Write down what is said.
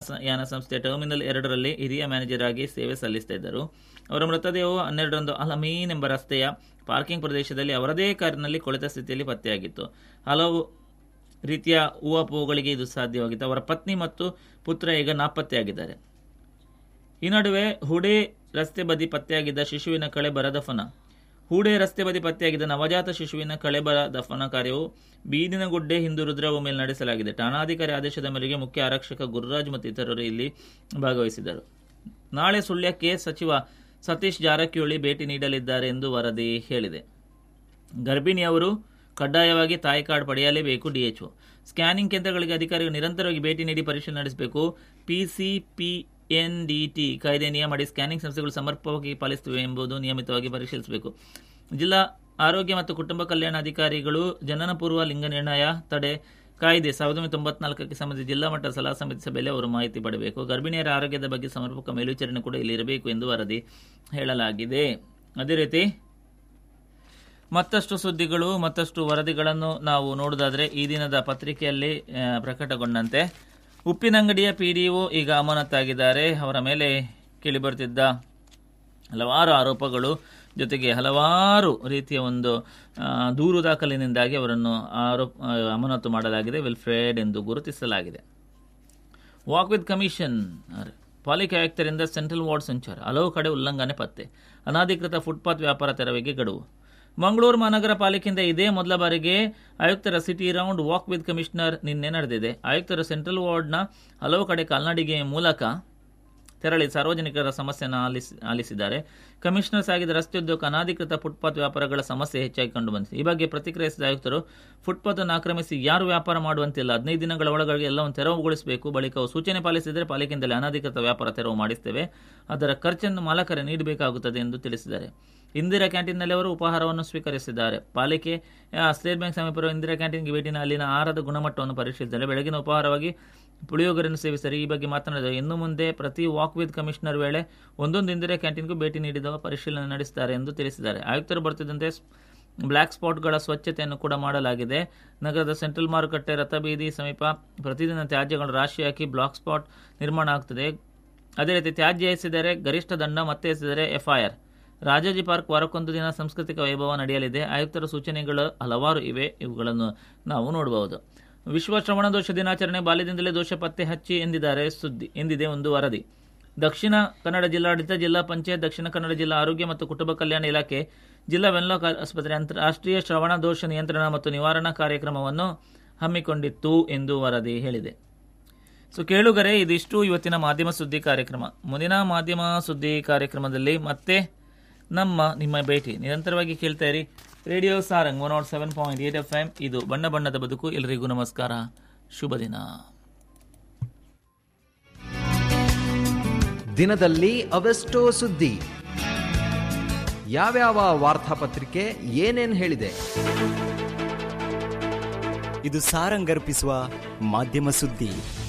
ವಿಮಾನಯಾನ ಸಂಸ್ಥೆ ಟರ್ಮಿನಲ್ ಎರಡರಲ್ಲಿ ಹಿರಿಯ ಮ್ಯಾನೇಜರ್ ಆಗಿ ಸೇವೆ ಸಲ್ಲಿಸ್ತಾ ಇದ್ದರು ಅವರ ಮೃತದೇಹವು ಹನ್ನೆರಡರಂದು ಅಲಮೀನ್ ಎಂಬ ರಸ್ತೆಯ ಪಾರ್ಕಿಂಗ್ ಪ್ರದೇಶದಲ್ಲಿ ಅವರದೇ ಕಾರಿನಲ್ಲಿ ಕೊಳೆತ ಸ್ಥಿತಿಯಲ್ಲಿ ಪತ್ತೆಯಾಗಿತ್ತು ಹಲವು ರೀತಿಯ ಊಹಾಪೋಹಗಳಿಗೆ ಇದು ಸಾಧ್ಯವಾಗಿತ್ತು ಅವರ ಪತ್ನಿ ಮತ್ತು ಪುತ್ರ ಈಗ ನಾಪತ್ತೆಯಾಗಿದ್ದಾರೆ ಈ ನಡುವೆ ಹುಡೆ ರಸ್ತೆ ಬದಿ ಪತ್ತೆಯಾಗಿದ್ದ ಶಿಶುವಿನ ಕಳೆಬರ ದಫನ ಹೂಡೆ ರಸ್ತೆ ಬದಿ ಪತ್ತೆಯಾಗಿದ್ದ ನವಜಾತ ಶಿಶುವಿನ ಕಳೆಬರ ದಫನ ಕಾರ್ಯವು ಬೀದಿನಗುಡ್ಡೆ ಹಿಂದೂ ರುದ್ರಭೂಮಿಯಲ್ಲಿ ನಡೆಸಲಾಗಿದೆ ಠಾಣಾಧಿಕಾರಿ ಆದೇಶದ ಮೇರೆಗೆ ಮುಖ್ಯ ಆರಕ್ಷಕ ಗುರುರಾಜ್ ಮತ್ತು ಇತರರು ಇಲ್ಲಿ ಭಾಗವಹಿಸಿದರು ನಾಳೆ ಸುಳ್ಯಕ್ಕೆ ಸಚಿವ ಸತೀಶ್ ಜಾರಕಿಹೊಳಿ ಭೇಟಿ ನೀಡಲಿದ್ದಾರೆ ಎಂದು ವರದಿ ಹೇಳಿದೆ ಗರ್ಭಿಣಿಯವರು ಕಡ್ಡಾಯವಾಗಿ ತಾಯಿ ಕಾರ್ಡ್ ಪಡೆಯಲೇಬೇಕು ಡಿಎಚ್ಒ ಸ್ಕ್ಯಾನಿಂಗ್ ಕೇಂದ್ರಗಳಿಗೆ ಅಧಿಕಾರಿಗಳು ನಿರಂತರವಾಗಿ ಭೇಟಿ ನೀಡಿ ಪರಿಶೀಲನೆ ನಡೆಸಬೇಕು ಪಿಸಿಪಿಎನ್ಡಿಟಿ ಕಾಯ್ದೆ ನಿಯಮಡಿ ಸ್ಕ್ಯಾನಿಂಗ್ ಸಂಸ್ಥೆಗಳು ಸಮರ್ಪಕವಾಗಿ ಪಾಲಿಸುತ್ತಿವೆ ಎಂಬುದು ನಿಯಮಿತವಾಗಿ ಪರಿಶೀಲಿಸಬೇಕು ಜಿಲ್ಲಾ ಆರೋಗ್ಯ ಮತ್ತು ಕುಟುಂಬ ಕಲ್ಯಾಣ ಅಧಿಕಾರಿಗಳು ಜನನ ಪೂರ್ವ ಲಿಂಗ ನಿರ್ಣಯ ತಡೆ ಕಾಯ್ದೆ ಸಾವಿರದ ಒಂಬೈನೂರ ತೊಂಬತ್ನಾಲ್ಕಕ್ಕೆ ಸಂಬಂಧಿಸಿ ಜಿಲ್ಲಾ ಮಟ್ಟದ ಸಲಹಾ ಸಮಿತಿ ಸಭೆಯಲ್ಲಿ ಅವರು ಮಾಹಿತಿ ಪಡೆಯಬೇಕು ಗರ್ಭಿಣಿಯರ ಆರೋಗ್ಯದ ಬಗ್ಗೆ ಸಮರ್ಪಕ ಮೇಲ್ವಿಚಾರಣೆ ಕೂಡ ಇಲ್ಲಿ ಇರಬೇಕು ಎಂದು ವರದಿ ಹೇಳಲಾಗಿದೆ ಅದೇ ರೀತಿ ಮತ್ತಷ್ಟು ಸುದ್ದಿಗಳು ಮತ್ತಷ್ಟು ವರದಿಗಳನ್ನು ನಾವು ನೋಡುವುದಾದರೆ ಈ ದಿನದ ಪತ್ರಿಕೆಯಲ್ಲಿ ಆ, ಪ್ರಕಟಗೊಂಡಂತೆ ಉಪ್ಪಿನಂಗಡಿಯ ಪಿಡಿಒ ಈಗ ಅಮಾನತಾಗಿದ್ದಾರೆ ಅವರ ಮೇಲೆ ಕೇಳಿಬರುತ್ತಿದ್ದ ಹಲವಾರು ಆರೋಪಗಳು ಜೊತೆಗೆ ಹಲವಾರು ರೀತಿಯ ಒಂದು ಆ, ದೂರು ದಾಖಲಿನಿಂದಾಗಿ ಅವರನ್ನು ಆರೋಪ ಆ, ಅಮಾನತು ಮಾಡಲಾಗಿದೆ ವಿಲ್ಫ್ರೆಡ್ ಎಂದು ಗುರುತಿಸಲಾಗಿದೆ ವಾಕ್ ವಿತ್ ಕಮಿಷನ್ ಪಾಲಿಕೆ ಆಯುಕ್ತರಿಂದ ಸೆಂಟ್ರಲ್ ವಾರ್ಡ್ ಸಂಚಾರ ಹಲವು ಕಡೆ ಉಲ್ಲಂಘನೆ ಪತ್ತೆ ಅನಾಧಿಕೃತ ಫುಟ್ಪಾತ್ ವ್ಯಾಪಾರ ತೆರವಿಗೆ ಗಡುವು ಮಂಗಳೂರು ಮಹಾನಗರ ಪಾಲಿಕೆಯಿಂದ ಇದೇ ಮೊದಲ ಬಾರಿಗೆ ಆಯುಕ್ತರ city round walk with commissioner ನಿನ್ನೆ ನಡೆದಿದೆ ಆಯುಕ್ತರು ಸೆಂಟ್ರಲ್ ವಾರ್ಡ್ನ ಹಲವು ಕಡೆ ಕಾಲ್ನಡಿಗೆ ಮೂಲಕ ತೆರಳಿ ಸಾರ್ವಜನಿಕರ ಸಮಸ್ಯೆಯನ್ನು ಆಲಿಸಿ ಆಲಿಸಿದ್ದಾರೆ ಕಮಿಷನರ್ಸ್ ಆಗಿದ್ದ ರಸ್ತೆಯುದ್ದಕ್ಕೂ ಅನಾಧಿಕೃತ ಫುಟ್ಪಾತ್ ವ್ಯಾಪಾರಗಳ ಸಮಸ್ಯೆ ಹೆಚ್ಚಾಗಿ ಕಂಡುಬಂದಿದೆ ಈ ಬಗ್ಗೆ ಪ್ರತಿಕ್ರಿಯಿಸಿದ ಆಯುಕ್ತರು ಫುಟ್ಪಾತ್ ಅನ್ನು ಆಕ್ರಮಿಸಿ ಯಾರು ವ್ಯಾಪಾರ ಮಾಡುವಂತಿಲ್ಲ ಹದಿನೈದು ದಿನಗಳ ಒಳಗಾಗಿ ಎಲ್ಲವನ್ನು ತೆರವುಗೊಳಿಸಬೇಕು ಬಳಿಕ ಅವು ಸೂಚನೆ ಪಾಲಿಸಿದರೆ ಪಾಲಿಕೆಯಿಂದಲೇ ಅನಾಧಿಕೃತ ವ್ಯಾಪಾರ ತೆರವು ಮಾಡಿಸ್ತೇವೆ ಅದರ ಖರ್ಚನ್ನು ಮಾಲಕರೇ ನೀಡಬೇಕಾಗುತ್ತದೆ ಎಂದು ತಿಳಿಸಿದ್ದಾರೆ ಇಂದಿರಾ ಕ್ಯಾಂಟೀನ್ನಲ್ಲಿ ಅವರು ಉಪಹಾರವನ್ನು ಸ್ವೀಕರಿಸಿದ್ದಾರೆ ಪಾಲಿಕೆ ಆ, ಸ್ಟೇಟ್ ಬ್ಯಾಂಕ್ ಸಮೀಪವಿರುವ ಇಂದಿರಾ ಕ್ಯಾಂಟೀನ್ಗೆ ಭೇಟಿನ ಅಲ್ಲಿನ ಆಹಾರದ ಗುಣಮಟ್ಟವನ್ನು ಪರಿಶೀಲಿಸಿದ್ದಾರೆ ಬೆಳಗಿನ ಉಪಹಾರವಾಗಿ ಪುಳಿಯೋಗರೆಯನ್ನು ಸೇವಿಸಿದ್ದಾರೆ ಈ ಬಗ್ಗೆ ಮಾತನಾಡಿದರು ಇನ್ನು ಮುಂದೆ ಪ್ರತಿ ವಾಕ್ ವಿತ್ ಕಮಿಷನರ್ ವೇಳೆ ಒಂದೊಂದು ಇಂದಿರಾ ಕ್ಯಾಂಟೀನ್ಗೂ ಭೇಟಿ ನೀಡಿದ ಪರಿಶೀಲನೆ ನಡೆಸುತ್ತಾರೆ ಎಂದು ತಿಳಿಸಿದ್ದಾರೆ ಆಯುಕ್ತರು ಬರ್ತಿದ್ದಂತೆ ಬ್ಲ್ಯಾಕ್ ಸ್ಪಾಟ್ಗಳ ಸ್ವಚ್ಛತೆಯನ್ನು ಕೂಡ ಮಾಡಲಾಗಿದೆ ನಗರದ ಸೆಂಟ್ರಲ್ ಮಾರುಕಟ್ಟೆ ರಥಬೀದಿ ಸಮೀಪ ಪ್ರತಿದಿನ ತ್ಯಾಜ್ಯಗಳು ರಾಶಿ ಹಾಕಿ ಬ್ಲಾಕ್ ಸ್ಪಾಟ್ ನಿರ್ಮಾಣ ಆಗ್ತದೆ ಅದೇ ರೀತಿ ತ್ಯಾಜ್ಯ ಎಸೆದರೆ ಗರಿಷ್ಠ ದಂಡ ಮತ್ತೆ ಎಸೆದರೆ ಎಫ್ಐಆರ್ ರಾಜಾಜಿ ಪಾರ್ಕ್ ವಾರಕ್ಕೊಂದು ದಿನ ಸಾಂಸ್ಕೃತಿಕ ವೈಭವ ನಡೆಯಲಿದೆ ಆಯುಕ್ತರ ಸೂಚನೆಗಳು ಹಲವಾರು ಇವೆ ಇವುಗಳನ್ನು ನಾವು ನೋಡಬಹುದು ವಿಶ್ವ ಶ್ರವಣ ದೋಷ ದಿನಾಚರಣೆ ಬಾಲ್ಯದಿಂದಲೇ ದೋಷ ಪತ್ತೆ ಹಚ್ಚಿ ಎಂದಿದ್ದಾರೆ ಸುದ್ದಿ ಎಂದಿದೆ ಒಂದು ವರದಿ ದಕ್ಷಿಣ ಕನ್ನಡ ಜಿಲ್ಲಾಡಳಿತ ಜಿಲ್ಲಾ ಪಂಚಾಯತ್ ದಕ್ಷಿಣ ಕನ್ನಡ ಜಿಲ್ಲಾ ಆರೋಗ್ಯ ಮತ್ತು ಕುಟುಂಬ ಕಲ್ಯಾಣ ಇಲಾಖೆ ಜಿಲ್ಲಾ ವೆನ್ಲಾಕ್ ಆಸ್ಪತ್ರೆ ಅಂತಾರಾಷ್ಟ್ರೀಯ ಶ್ರವಣ ದೋಷ ನಿಯಂತ್ರಣ ಮತ್ತು ನಿವಾರಣಾ ಕಾರ್ಯಕ್ರಮವನ್ನು ಹಮ್ಮಿಕೊಂಡಿತ್ತು ಎಂದು ವರದಿ ಹೇಳಿದೆ ಸೊ ಕೇಳುಗರೆ ಇದಿಷ್ಟು ಇವತ್ತಿನ ಮಾಧ್ಯಮ ಸುದ್ದಿ ಕಾರ್ಯಕ್ರಮ ಮುಂದಿನ ಮಾಧ್ಯಮ ಸುದ್ದಿ ಕಾರ್ಯಕ್ರಮದಲ್ಲಿ ಮತ್ತೆ ನಮ್ಮ ನಿಮ್ಮ ಭೇಟಿ ನಿರಂತರವಾಗಿ ಕೇಳ್ತಾ ಇರಿ radio Sarang one nought seven point eight F M ಇದು ಬಣ್ಣ ಬಣ್ಣದ ಬದುಕು ಎಲ್ಲರಿಗೂ ನಮಸ್ಕಾರ ಶುಭ ದಿನ ದಿನದಲ್ಲಿ ಅವೆಷ್ಟೋ ಸುದ್ದಿ ಯಾವ್ಯಾವ ವಾರ್ತಾಪತ್ರಿಕೆ ಏನೇನ್ ಹೇಳಿದೆ ಇದು ಸಾರಂಗರ್ಪಿಸುವ ಮಾಧ್ಯಮ ಸುದ್ದಿ